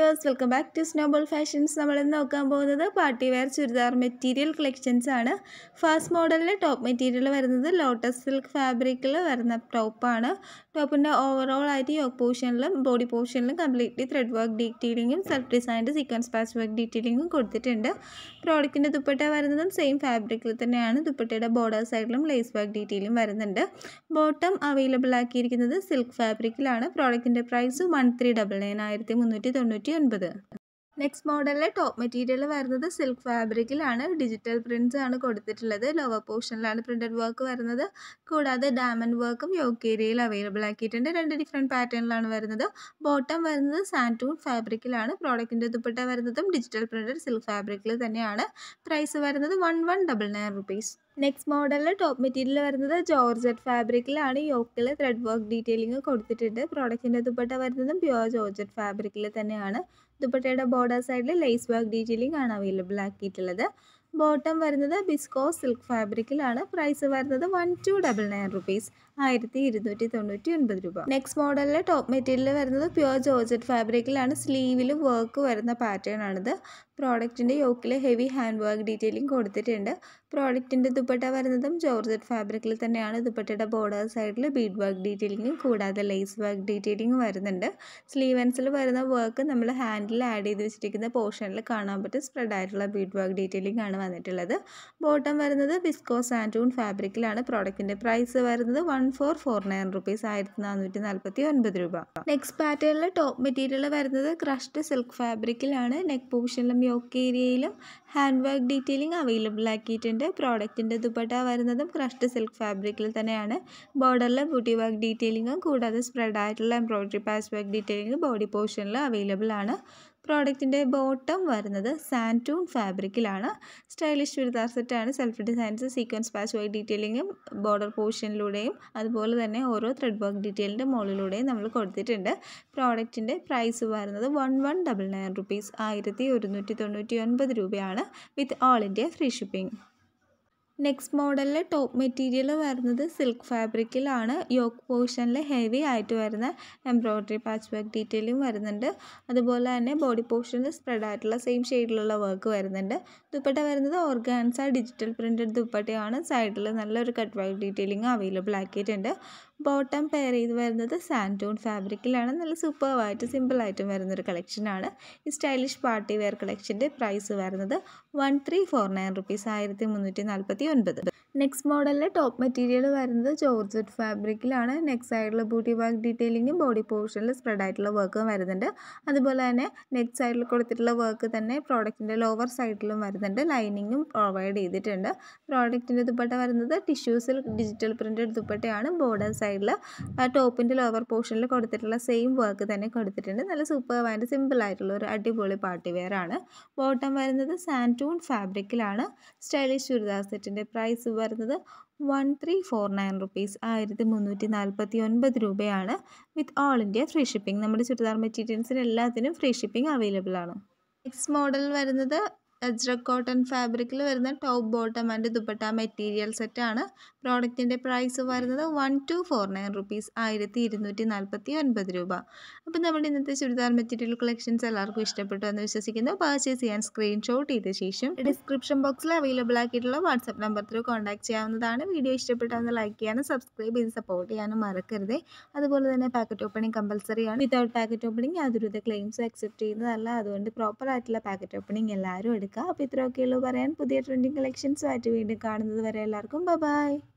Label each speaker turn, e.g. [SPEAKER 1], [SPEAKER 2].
[SPEAKER 1] viewers welcome back to snowball fashions നമ്മൾ ഇന്ന് നോക്കാൻ പോകുന്നത് party wear churidar material collections ആണ് ഫാസ്റ്റ് മോഡലിലെ ടോപ്പ് മെറ്റീരിയൽ വരുന്നത് ലോട്ടസ് സിൽക്ക് ഫാബ്രിക്കിൽ വരുന്ന ടോപ്പാണ് ടോപ്പിൻ്റെ ഓവറോൾ ആയിട്ട് യോക്ക് പോർഷനിലും ബോഡി പോർഷനിലും കംപ്ലീറ്റ്ലി ത്രെഡ് വർക്ക് ഡീറ്റെയിലിങ്ങും self designed sequence patch work ഡീറ്റെയിലിങ്ങും കൊടുത്തിട്ടുണ്ട് പ്രോഡക്റ്റിൻ്റെ ദുപ്പട്ട വരുന്നതും സെയിം ഫാബ്രിക്കിൽ തന്നെയാണ് ദുപ്പട്ടയുടെ ബോർഡർ സൈഡിലും ലേസ് വർക്ക് ഡീറ്റെയിലും വരുന്നുണ്ട് ബോട്ടം അവൈലബിൾ ആക്കിയിരിക്കുന്നത് സിൽക്ക് ഫാബ്രിക്കിലാണ് പ്രോഡക്റ്റിൻ്റെ price one three double nine ആയിരത്തി മുന്നൂറ്റി തൊണ്ണൂറ്റി ഒൻപത് നെക്സ്റ്റ് മോഡലിലെ ടോപ്പ് മെറ്റീരിയൽ വരുന്നത് സിൽക്ക് ഫാബ്രിക്കിലാണ് ഡിജിറ്റൽ പ്രിൻറ്റ്സ് ആണ് കൊടുത്തിട്ടുള്ളത് ലോവർ പോർഷനിലാണ് പ്രിൻറ്റഡ് വർക്ക് വരുന്നത് കൂടാതെ ഡയമണ്ട് വർക്കും യോക്ക് ഏരിയയിൽ അവൈലബിൾ ആക്കിയിട്ടുണ്ട് രണ്ട് ഡിഫറെൻറ്റ് പാറ്റേണിലാണ് വരുന്നത് ബോട്ടം വരുന്നത് സാൻറ്റൂൺ ഫാബ്രിക്കിലാണ് പ്രോഡക്റ്റിൻ്റെ ദുപ്പട്ട വരുന്നതും ഡിജിറ്റൽ പ്രിൻറ്റഡ് സിൽക്ക് ഫാബ്രിക്കിൽ തന്നെയാണ് പ്രൈസ് വരുന്നത് one one double nine rupees next മോഡലിൽ ടോപ്പ് മെറ്റീരിയൽ വരുന്നത് ജോർജറ്റ് ഫാബ്രിക്കിലാണ് യോക്കിൽ ത്രെഡ് വർക്ക് ഡീറ്റെയിലിംഗ് കൊടുത്തിട്ടുണ്ട് പ്രോഡക്റ്റിൻ്റെ ദുപ്പട്ട വരുന്നതും പ്യുവർ ജോർജറ്റ് ഫാബ്രിക്കിൽ തന്നെയാണ് ദുപ്പട്ടയുടെ ബോർഡർ സൈഡിൽ ലേസ് വർക്ക് ഡീറ്റെയിലിംഗ് ആണ് അവൈലബിൾ ആക്കിയിട്ടുള്ളത് ബോട്ടം വരുന്നത് ബിസ്കോസ് സിൽക്ക് ഫാബ്രിക്കിലാണ് പ്രൈസ് വരുന്നത് one two double nine rupees ആയിരത്തി ഇരുന്നൂറ്റി തൊണ്ണൂറ്റി ഒൻപത് രൂപ നെക്സ്റ്റ് മോഡലിലെ ടോപ്പ് മെറ്റീരിയൽ വരുന്നത് പ്യുവർ ജോർജറ്റ് ഫാബ്രിക്കിലാണ് സ്ലീവിൽ വർക്ക് വരുന്ന പാറ്റേൺ ആണിത് പ്രോഡക്റ്റിൻ്റെ യോക്കിൽ ഹെവി ഹാൻഡ് വർക്ക് ഡീറ്റെയിലിംഗ് കൊടുത്തിട്ടുണ്ട് പ്രോഡക്റ്റിൻ്റെ ദുപ്പട്ട വരുന്നതും ജോർജറ്റ് ഫാബ്രിക്കിൽ തന്നെയാണ് ദുപ്പട്ടയുടെ ബോർഡർ സൈഡിൽ ബീഡ് വർക്ക് ഡീറ്റെയിലിങ്ങും കൂടാതെ ലേസ് വർക്ക് ഡീറ്റെയിലിംഗ് വരുന്നുണ്ട് സ്ലീവൻസിൽ വരുന്ന വർക്ക് നമ്മൾ ഹാൻഡിൽ ആഡ് ചെയ്ത് വെച്ചിരിക്കുന്ന പോർഷനിൽ കാണാൻ പറ്റും സ്പ്രെഡ് ആയിട്ടുള്ള ബീഡ് വർക്ക് ഡീറ്റെയിലിംഗ് ആണ് വന്നിട്ടുള്ളത് ബോട്ടം വരുന്നത് വിസ്കോസ് ആൻറ്റൂൺ ഫാബ്രിക്കിലാണ് പ്രോഡക്റ്റിൻ്റെ പ്രൈസ് വരുന്നത് one four four nine rupees ആയിരത്തി നാനൂറ്റി നാൽപ്പത്തി ഒൻപത് രൂപ നെക്സ്റ്റ് പാറ്റേണിൽ ടോപ്പ് മെറ്റീരിയൽ വരുന്നത് ക്രഷ്ഡ് സിൽക്ക് ഫാബ്രിക്കിലാണ് നെക്ക് പോർഷനിലും യോക്ക് ഏരിയയിലും ഹാൻഡ് വർക്ക് ഡീറ്റെയിലിംഗ് അവൈലബിൾ ആക്കിയിട്ടുണ്ട് പ്രോഡക്റ്റിൻ്റെ ദുപ്പട്ട വരുന്നതും ക്രഷ്ഡ് സിൽക്ക് ഫാബ്രിക്കിൽ തന്നെയാണ് ബോർഡറിൽ ബൂട്ടി വർക്ക് ഡീറ്റെയിലിങ്ങും കൂടാതെ സ്പ്രെഡ് ആയിട്ടുള്ള embroidery patch work detailing body പോർഷനിൽ അവൈലബിൾ ആണ് പ്രോഡക്റ്റിൻ്റെ ബോട്ടം വരുന്നത് സാൻറ്റൂൺ ഫാബ്രിക്കിലാണ് സ്റ്റൈലിഷ് ചുരിദാർ സെറ്റാണ് self designs sequence patch work ഡീറ്റെയിലിങ്ങും ബോർഡർ പോർഷനിലൂടെയും അതുപോലെ തന്നെ ഓരോ ത്രെഡ് വർക്ക് ഡീറ്റെയിലിൻ്റെ മുകളിലൂടെയും നമ്മൾ കൊടുത്തിട്ടുണ്ട് പ്രോഡക്റ്റിൻ്റെ പ്രൈസ് വരുന്നത് one one double nine rupees ആയിരത്തി ഒരുന്നൂറ്റി തൊണ്ണൂറ്റി ഒൻപത് രൂപയാണ് with all India free shipping next മോഡലിലെ ടോപ്പ് മെറ്റീരിയൽ വരുന്നത് സിൽക്ക് ഫാബ്രിക്കിലാണ് യോക്ക് പോർഷനിൽ ഹെവി ആയിട്ട് വരുന്ന എംബ്രോയ്ഡറി പാച്ച് വർക്ക് ഡീറ്റെയിലും വരുന്നുണ്ട് അതുപോലെ തന്നെ ബോഡി പോർഷനിൽ സ്പ്രെഡ് ആയിട്ടുള്ള സെയിം ഷെയ്ഡിലുള്ള വർക്ക് വരുന്നുണ്ട് ദുപ്പട്ട വരുന്നത് ഓർഗാൻസ ഡിജിറ്റൽ പ്രിൻറ്റഡ് ദുപ്പട്ടയാണ് സൈഡിൽ നല്ലൊരു കട്ട് വർക്ക് ഡീറ്റെയിലിംഗ് അവൈലബിൾ ആക്കിയിട്ടുണ്ട് ബോട്ടം പെയർ ചെയ്ത് വരുന്നത് സാൻറ്റൂൺ ഫാബ്രിക്കിലാണ് നല്ല സൂപ്പർവായിട്ട് സിമ്പിളായിട്ടും വരുന്നൊരു കളക്ഷനാണ് ഈ സ്റ്റൈലിഷ് പാർട്ടി വെയർ കളക്ഷൻ്റെ പ്രൈസ് വരുന്നത് one three four nine rupees ആയിരത്തി മുന്നൂറ്റി നാൽപ്പത്തി ഒൻപത് നെക്സ്റ്റ് മോഡലിലെ ടോപ്പ് മെറ്റീരിയൽ വരുന്നത് ജോർജറ്റ് ഫാബ്രിക്കിലാണ് നെക്ക് സൈഡിൽ ബൂട്ടി വർക്ക് ഡീറ്റെയിലിങ്ങും ബോഡി പോർഷനിൽ സ്പ്രെഡ് ആയിട്ടുള്ള വർക്കും വരുന്നുണ്ട് അതുപോലെ തന്നെ നെക്ക് സൈഡിൽ കൊടുത്തിട്ടുള്ള വർക്ക് തന്നെ പ്രോഡക്റ്റിൻ്റെ ലോവർ സൈഡിലും വരുന്നുണ്ട് ലൈനിങ്ങും പ്രൊവൈഡ് ചെയ്തിട്ടുണ്ട് പ്രോഡക്റ്റിൻ്റെ ദുപ്പട്ട വരുന്നത് ടിഷ്യൂസിൽ ഡിജിറ്റൽ പ്രിൻറ്റഡ് ദുപ്പട്ടയാണ് ബോർഡർ സൈഡിൽ ആ ടോപ്പിൻ്റെ ലോവർ പോർഷനിൽ കൊടുത്തിട്ടുള്ള സെയിം വർക്ക് തന്നെ കൊടുത്തിട്ടുണ്ട് നല്ല സൂപ്പർ ആൻഡ് സിമ്പിൾ ആയിട്ടുള്ള ഒരു അടിപൊളി പാർട്ടി വെയർ ആണ് ബോട്ടം വരുന്നത് സാൻറ്റൂൺ ഫാബ്രിക്കിലാണ് സ്റ്റൈലിഷ് ചുരിദാർ സെറ്റിൻ്റെ പ്രൈസ് വരുന്നത് one three four nine rupees ആയിരത്തി മുന്നൂറ്റി നാൽപ്പത്തി ഒൻപത് രൂപയാണ് with all India free shipping നമ്മുടെ ചുരിദാർ മെറ്റീരിയൽസിന് എല്ലാത്തിനും ഫ്രീ ഷിപ്പിംഗ് അവൈലബിൾ ആണ് നെക്സ്റ്റ് മോഡൽ വരുന്നത് അജ്രക് കോട്ടൺ ഫാബ്രിക്കിൽ വരുന്ന top bottom and dupatta material സെറ്റാണ് പ്രോഡക്റ്റിൻ്റെ പ്രൈസ് വരുന്നത് one two four nine rupees ആയിരത്തി ഇരുന്നൂറ്റി നാൽപ്പത്തി ഒൻപത് രൂപ അപ്പോൾ നമ്മുടെ ഇന്നത്തെ ചുരിദാർ മെറ്റീരിയൽ കളക്ഷൻസ് എല്ലാവർക്കും ഇഷ്ടപ്പെട്ടു എന്ന് വിശ്വസിക്കുന്നു പർച്ചേസ് ചെയ്യാൻ സ്ക്രീൻഷോട്ട് ചെയ്ത ശേഷം ഡിസ്ക്രിപ്ഷൻ ബോക്സിൽ അവൈലബിൾ ആക്കിയിട്ടുള്ള വാട്സപ്പ് നമ്പർ ത്രൂ കോൺടാക്ട് ചെയ്യാവുന്നതാണ് വീഡിയോ ഇഷ്ടപ്പെട്ടാൽ ലൈക്ക് ചെയ്യാനും സബ്സ്ക്രൈബ് ചെയ്ത് സപ്പോർട്ട് ചെയ്യാനും മറക്കരുത് അതുപോലെ തന്നെ പാക്കറ്റ് ഓപ്പണിംഗ് കമ്പൽസറി ആണ് വിതൗട്ട് പാക്കറ്റ് ഓപ്പണിംഗ് യാതൊരുവിധ ക്ലെയിംസ് അക്സെപ്റ്റ് ചെയ്യുന്നതല്ല അതുകൊണ്ട് പ്രോപ്പർ ആയിട്ടുള്ള പാക്കറ്റ് ഓപ്പണിംഗ് എല്ലാവരും എടുക്കുക അപ്പോൾ ഇത്രയൊക്കെയുള്ളൂ പറയാൻ പുതിയ ട്രെൻഡിങ് കളക്ഷൻസുമായിട്ട് വീണ്ടും കാണുന്നത് വരെ എല്ലാവർക്കും ബൈ